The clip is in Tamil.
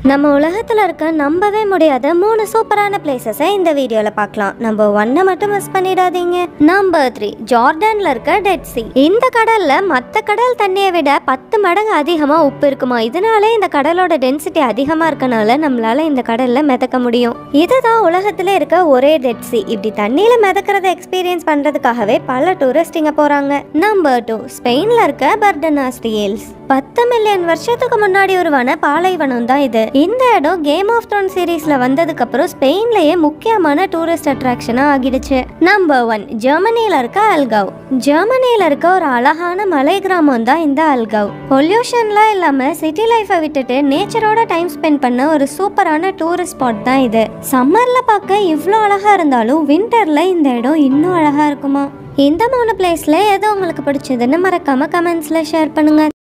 நம்ம உலகத்தில் இருக்க நம்பவே முடியாத மூணு சூப்பரான பிளேசஸை இந்த வீடியோவில் பார்க்கலாம் நம்ம ஒன்றை மட்டும் மிஸ் பண்ணிடாதீங்க நம்பர் த்ரீ ஜார்டான்ல இருக்க டெட் சி இந்த கடல்ல மற்ற கடல் தண்ணியை விட பத்து மடங்கு அதிகமாக உப்பு இருக்குமா இதனாலே இந்த கடலோட டென்சிட்டி அதிகமாக இருக்கனால நம்மளால இந்த கடல்ல மிதக்க முடியும் இதுதான் உலகத்தில் இருக்க ஒரே டெட் சி இப்படி தண்ணியில் மிதக்கிறத எக்ஸ்பீரியன்ஸ் பண்ணுறதுக்காகவே பல டூரிஸ்ட் இங்கே போகிறாங்க நம்பர் டூ ஸ்பெயினில் இருக்க பர்டனாஸ்டி ஹில்ஸ் பத்து மில்லியன் வருஷத்துக்கு முன்னாடி உருவான பாலைவனம் தான் இது இந்த இடம் கேம் ஆஃப் த்ரோன் சீரீஸ்ல வந்ததுக்கு அப்புறம் ஸ்பெயின்லயே முக்கியமான டூரிஸ்ட் அட்ராக்ஷனா ஆகிடுச்சு நம்பர் ஒன் ஜெர்மனியில இருக்க அல்காவ் ஜெர்மனியில இருக்க ஒரு அழகான மலை கிராமம் தான் இந்த அல்காவ் பொல்யூஷன்லாம் இல்லாம சிட்டி லைஃபை விட்டுட்டு நேச்சரோட டைம் ஸ்பெண்ட் பண்ண ஒரு சூப்பரான டூரிஸ்ட் ஸ்பாட் தான் இது சம்மர்ல பார்க்க இவ்வளோ அழகா இருந்தாலும் வின்டர்ல இந்த இடம் இன்னும் அழகா இருக்குமா இந்த மூணு பிளேஸ்ல எது உங்களுக்கு பிடிச்சதுன்னு மறக்காம கமெண்ட்ஸ்ல ஷேர் பண்ணுங்க